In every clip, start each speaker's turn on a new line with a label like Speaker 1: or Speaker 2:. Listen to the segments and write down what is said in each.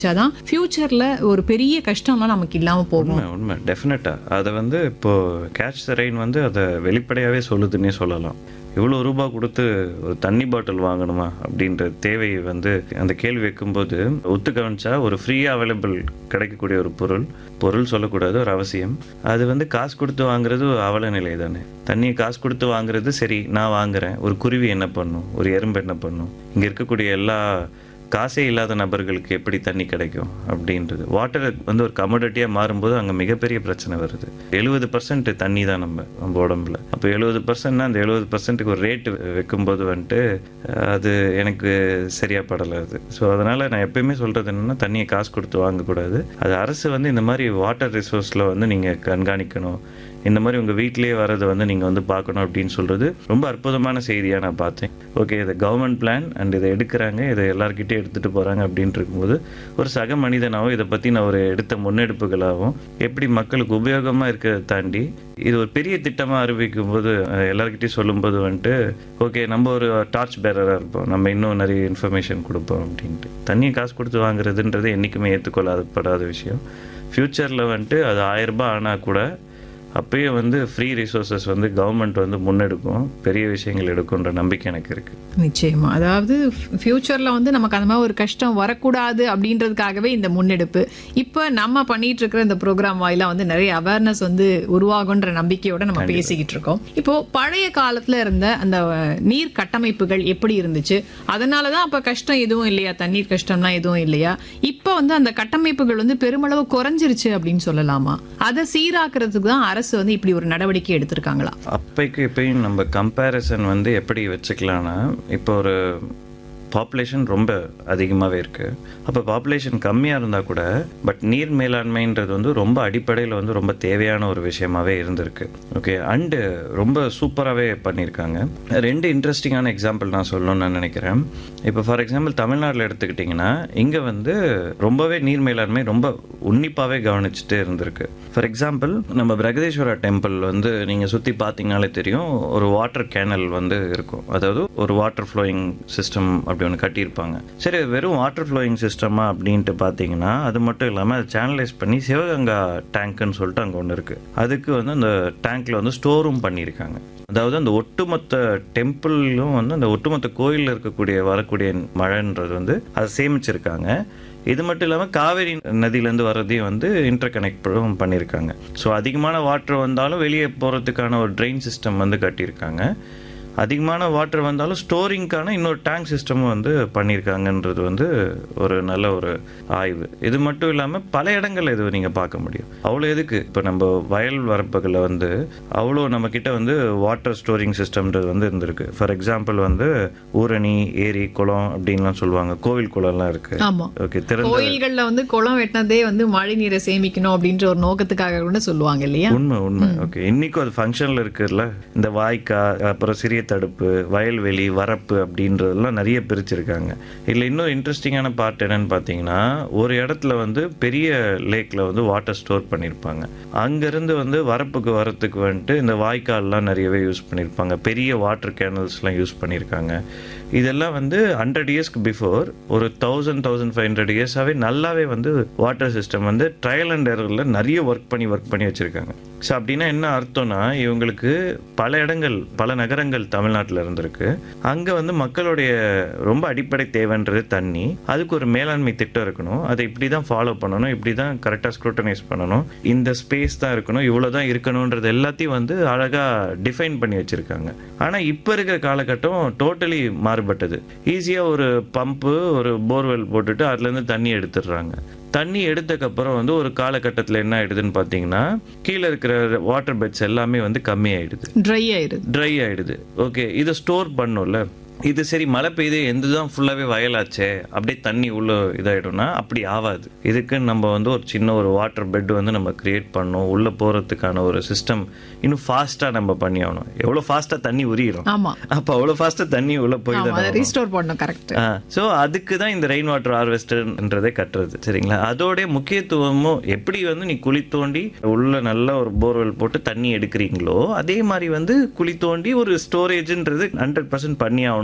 Speaker 1: தான் ஃபியூச்சர்ல ஒரு பெரிய கஷ்டம்லாம் நமக்கு இல்லாம போகும்
Speaker 2: உண்மை உண்மை டெஃபினட்டாக அதை வந்து இப்போ கேட்ச் த ரெயின் வந்து அதை வெளிப்படையாகவே சொல்லுதுன்னே சொல்லலாம் இவ்வளோ ரூபாய் கொடுத்து ஒரு தண்ணி பாட்டில் வாங்கணுமா அப்படின்ற தேவையை வந்து அந்த கேள்வி வைக்கும்போது ஒத்து கவனிச்சா ஒரு ஃப்ரீயாக அவைலபிள் கிடைக்கக்கூடிய ஒரு பொருள் பொருள் சொல்லக்கூடாது ஒரு அவசியம் அது வந்து காசு கொடுத்து வாங்குறது ஒரு அவல நிலை தானே தண்ணியை காசு கொடுத்து வாங்குறது சரி நான் வாங்குறேன் ஒரு குருவி என்ன பண்ணும் ஒரு எறும்பு என்ன பண்ணும் இங்கே இருக்கக்கூடிய எல்லா காசே இல்லாத நபர்களுக்கு எப்படி தண்ணி கிடைக்கும் அப்படின்றது வாட்டர் வந்து ஒரு கமோடிட்டியாக மாறும்போது அங்கே மிகப்பெரிய பிரச்சனை வருது எழுபது பர்சன்ட் தண்ணி தான் நம்ம நம்ம உடம்புல அப்போ எழுபது பர்சன்ட்னா அந்த எழுபது பர்சன்ட்டுக்கு ஒரு ரேட்டு வைக்கும்போது வந்துட்டு அஹ், அது எனக்கு சரியா படலை அது ஸோ அதனால் நான் எப்பயுமே சொல்கிறது என்னென்னா தண்ணியை காசு கொடுத்து வாங்கக்கூடாது அது அரசு வந்து இந்த மாதிரி வாட்டர் ரிசோர்ஸில் வந்து நீங்கள் கண்காணிக்கணும் இந்த மாதிரி உங்கள் வீட்டிலேயே வரதை வந்து நீங்கள் வந்து பார்க்கணும் அப்படின்னு சொல்கிறது ரொம்ப அற்புதமான செய்தியாக நான் பார்த்தேன் ஓகே இது கவர்மெண்ட் பிளான் அண்ட் இதை எடுக்கிறாங்க இதை எல்லாருக்கிட்டே எடுத்துகிட்டு போகிறாங்க அப்படின்ட்டு இருக்கும்போது ஒரு சக மனிதனாகவும் இதை பற்றி நான் ஒரு எடுத்த முன்னெடுப்புகளாகவும் எப்படி மக்களுக்கு உபயோகமாக இருக்கிறத தாண்டி இது ஒரு பெரிய திட்டமாக அறிவிக்கும் போது அஹ், எல்லார்கிட்டயும் சொல்லும்போது வந்துட்டு ஓகே நம்ம ஒரு டார்ச் பேரராக இருப்போம் நம்ம இன்னும் நிறைய இன்ஃபர்மேஷன் கொடுப்போம் அப்படின்ட்டு தண்ணியை காசு கொடுத்து வாங்குறதுன்றது என்றைக்குமே ஏற்றுக்கொள்ளப்படாத விஷயம் ஃப்யூச்சரில் வந்துட்டு அது ஆயிரம் ரூபாய் ஆனால் கூட அப்பயே வந்து ஃப்ரீ ரிசோர்சஸ் வந்து கவர்மெண்ட் வந்து முன்னெடுக்கும் பெரிய விஷயங்கள் எடுக்கும்ன்ற நம்பிக்கை எனக்கு இருக்கு
Speaker 1: நிச்சயமா அதாவது ஃபியூச்சர்ல வந்து நமக்கு அந்த மாதிரி ஒரு கஷ்டம் வரக்கூடாது அப்படின்றதுக்காகவே இந்த முன்னெடுப்பு இப்போ நம்ம பண்ணிட்டு இருக்கிற இந்த ப்ரோக்ராம் வாயிலா வந்து நிறைய அவேர்னஸ் வந்து உருவாகுன்ற நம்பிக்கையோட நம்ம பேசிக்கிட்டு இருக்கோம் இப்போ பழைய காலத்துல இருந்த அந்த அஹ், நீர் கட்டமைப்புகள் எப்படி இருந்துச்சு அதனாலதான் அப்ப கஷ்டம் எதுவும் இல்லையா தண்ணீர் கஷ்டம்லாம் எதுவும் இல்லையா இப்போ வந்து அந்த கட்டமைப்புகள் வந்து பெருமளவு குறைஞ்சிருச்சு அப்படின்னு சொல்லலாமா அதை சீராக்குறதுக்கு தான் அரசு வந்து இப்படி ஒரு நடவடிக்கை எடுத்திருக்காங்களா
Speaker 2: அப்பைக்கு இப்பயும் நம்ம கம்பேரிசன் வந்து எப்படி வச்சுக்கலாம்னா இப்போ ஒரு பாப்புலேஷன் ரொம்ப அதிகமாகவே இருக்குது அப்போ பாப்புலேஷன் கம்மியாக இருந்தால் கூட பட் நீர் மேலாண்மைன்றது வந்து ரொம்ப அடிப்படையில் வந்து ரொம்ப தேவையான ஒரு விஷயமாவே இருந்திருக்கு ஓகே அண்டு ரொம்ப சூப்பராகவே பண்ணியிருக்காங்க ரெண்டு இன்ட்ரெஸ்டிங்கான எக்ஸாம்பிள் நான் சொல்லணும்னு நான் நினைக்கிறேன் இப்போ ஃபார் எக்ஸாம்பிள் தமிழ்நாட்டில் எடுத்துக்கிட்டிங்கன்னா இங்கே வந்து ரொம்பவே நீர் மேலாண்மை ரொம்ப உன்னிப்பாகவே கவனிச்சுட்டு இருந்திருக்கு ஃபார் எக்ஸாம்பிள் நம்ம பிரகதீஸ்வரா டெம்பிள் வந்து நீங்கள் சுற்றி பார்த்தீங்கனாலே தெரியும் ஒரு வாட்டர் கேனல் வந்து இருக்கும் அதாவது ஒரு வாட்டர் ஃப்ளோயிங் சிஸ்டம் அப்படி ஒன்று கட்டியிருப்பாங்க சரி வெறும் வாட்டர் ஃப்ளோயிங் சிஸ்டமா அப்படின்ட்டு பார்த்தீங்கன்னா அது மட்டும் இல்லாமல் அதை சேனலைஸ் பண்ணி சிவகங்கா டேங்க்குன்னு சொல்லிட்டு அங்கே ஒன்று இருக்குது அதுக்கு வந்து அந்த டேங்க்கில் வந்து ஸ்டோரும் பண்ணியிருக்காங்க அதாவது அந்த ஒட்டுமொத்த டெம்பிளும் வந்து அந்த ஒட்டுமொத்த கோயிலில் இருக்கக்கூடிய வரக்கூடிய மழைன்றது வந்து அதை சேமிச்சிருக்காங்க இது மட்டும் இல்லாமல் காவேரி நதியிலேருந்து வர்றதையும் வந்து இன்டர் கனெக்டும் பண்ணியிருக்காங்க ஸோ அதிகமான வாட்டர் வந்தாலும் வெளியே போகிறதுக்கான ஒரு ட்ரெயின் சிஸ்டம் வந்து கட்டியிருக்காங்க அதிகமான வாட்டர் வந்தாலும் ஸ்டோரிங்க்கான இன்னொரு டேங்க் சிஸ்டமும் வந்து பண்ணியிருக்காங்கன்றது வந்து ஒரு நல்ல ஒரு ஆய்வு இது மட்டும் இல்லாமல் பல இடங்கள்ல இது நீங்கள் பார்க்க முடியும் அவ்வளோ எதுக்கு இப்போ நம்ம வயல் வரப்புகளில் வந்து அவ்வளோ நம்ம கிட்ட வந்து வாட்டர் ஸ்டோரிங் சிஸ்டம்ன்றது வந்து இருந்திருக்கு ஃபார் எக்ஸாம்பிள் வந்து ஊரணி ஏரி குளம் அப்படின்லாம் சொல்லுவாங்க கோவில் குளம்லாம் இருக்கு
Speaker 1: ஆமா
Speaker 2: ஓகே திறந்த
Speaker 1: கோயில்கள்ல வந்து குளம் வெட்டினதே வந்து மழை நீரை சேமிக்கணும் அப்படின்ற ஒரு நோக்கத்துக்காக கூட சொல்லுவாங்க இல்லையா
Speaker 2: உண்மை உண்மை ஓகே இன்னைக்கும் அது ஃபங்க்ஷனில் இருக்குல்ல இந்த வாய்க்கா அப்புறம் சிறிய தடுப்பு வயல்வெளி வரப்பு அப்படின்றதெல்லாம் நிறைய பிரிச்சிருக்காங்க இதில் இன்னும் இன்ட்ரெஸ்டிங்கான பார்ட் என்னன்னு பார்த்தீங்கன்னா ஒரு இடத்துல வந்து பெரிய லேக்கில் வந்து வாட்டர் ஸ்டோர் பண்ணியிருப்பாங்க அங்கேருந்து வந்து வரப்புக்கு வரத்துக்கு வந்துட்டு இந்த வாய்க்கால்லாம் நிறையவே யூஸ் பண்ணியிருப்பாங்க பெரிய வாட்டர் கேனல்ஸ்லாம் யூஸ் பண்ணியிருக்காங்க இதெல்லாம் வந்து ஹண்ட்ரட் இயர்ஸ்க்கு பிஃபோர் ஒரு தௌசண்ட் தௌசண்ட் ஃபைவ் ஹண்ட்ரட் இயர்ஸாகவே நல்லாவே வந்து வாட்டர் சிஸ்டம் வந்து ட்ரையல் அண்ட் எரரில் நிறைய ஒர்க் பண்ணி ஒர்க் பண்ணி வச்சுருக்காங்க ஸோ அப்படின்னா என்ன அர்த்தம்னா இவங்களுக்கு பல இடங்கள் பல நகரங்கள் தமிழ்நாட்டில் இருந்திருக்கு அங்கே வந்து மக்களுடைய ரொம்ப அடிப்படை தேவைன்றது தண்ணி அதுக்கு ஒரு மேலாண்மை திட்டம் இருக்கணும் அதை இப்படி தான் ஃபாலோ பண்ணணும் இப்படி தான் கரெக்டாக ஸ்க்ரூட்டனைஸ் பண்ணணும் இந்த ஸ்பேஸ் தான் இருக்கணும் இவ்வளோ தான் இருக்கணுன்றது எல்லாத்தையும் வந்து அழகாக டிஃபைன் பண்ணி வச்சுருக்காங்க ஆனால் இப்போ இருக்கிற காலகட்டம் டோட்டலி மாறுபட்டது ஈஸியாக ஒரு பம்பு ஒரு போர்வெல் போட்டுட்டு அதுலேருந்து தண்ணி எடுத்துடுறாங்க தண்ணி எடுத்தக்கப்புறம் வந்து ஒரு காலகட்டத்தில் என்ன ஆயிடுதுன்னு பார்த்தீங்கன்னா கீழே இருக்கிற வாட்டர் பெட்ஸ் எல்லாமே வந்து கம்மியாயிடுது
Speaker 1: ட்ரை ஆயிருது
Speaker 2: ட்ரை ஆயிடுது ஓகே இதை ஸ்டோர் பண்ணும்ல இது சரி மழை பெய்யுது எந்த தான் ஃபுல்லாகவே வயலாச்சே அப்படியே தண்ணி உள்ள இதாயிடும்னா அப்படி ஆகாது இதுக்கு நம்ம வந்து ஒரு சின்ன ஒரு வாட்டர் பெட் வந்து நம்ம கிரியேட் பண்ணணும் உள்ளே போகிறதுக்கான ஒரு சிஸ்டம் இன்னும் ஃபாஸ்ட்டாக நம்ம பண்ணி ஆகணும் எவ்வளோ ஃபாஸ்ட்டாக தண்ணி உரியிடும்
Speaker 1: ஆமா
Speaker 2: அப்போ அவ்வளோ ஃபாஸ்ட்டாக தண்ணி உள்ளே போய்
Speaker 1: ஆமா
Speaker 2: தான்
Speaker 1: அதை ரீஸ்டோர் பண்ணணும் கரெக்ட்
Speaker 2: ஸோ அதுக்கு தான் இந்த ரெயின் வாட்டர் ஹார்வெஸ்டர்ன்றதே கட்டுறது சரிங்களா அதோடைய முக்கியத்துவமும் எப்படி வந்து நீ குழி தோண்டி உள்ள நல்ல ஒரு போர்வெல் போட்டு தண்ணி எடுக்கிறீங்களோ அதே மாதிரி வந்து குழி தோண்டி ஒரு ஸ்டோரேஜ்ன்றது ஹண்ட்ரட் பர்சன்ட் பண்ணி ஆகணும்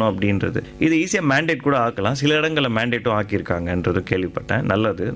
Speaker 2: பண்ணணும் அப்படின்றது இது ஈஸியாக மேண்டேட் கூட ஆக்கலாம் சில இடங்களில் மேண்டேட்டும் ஆக்கியிருக்காங்கன்றது கேள்விப்பட்டேன் நல்லது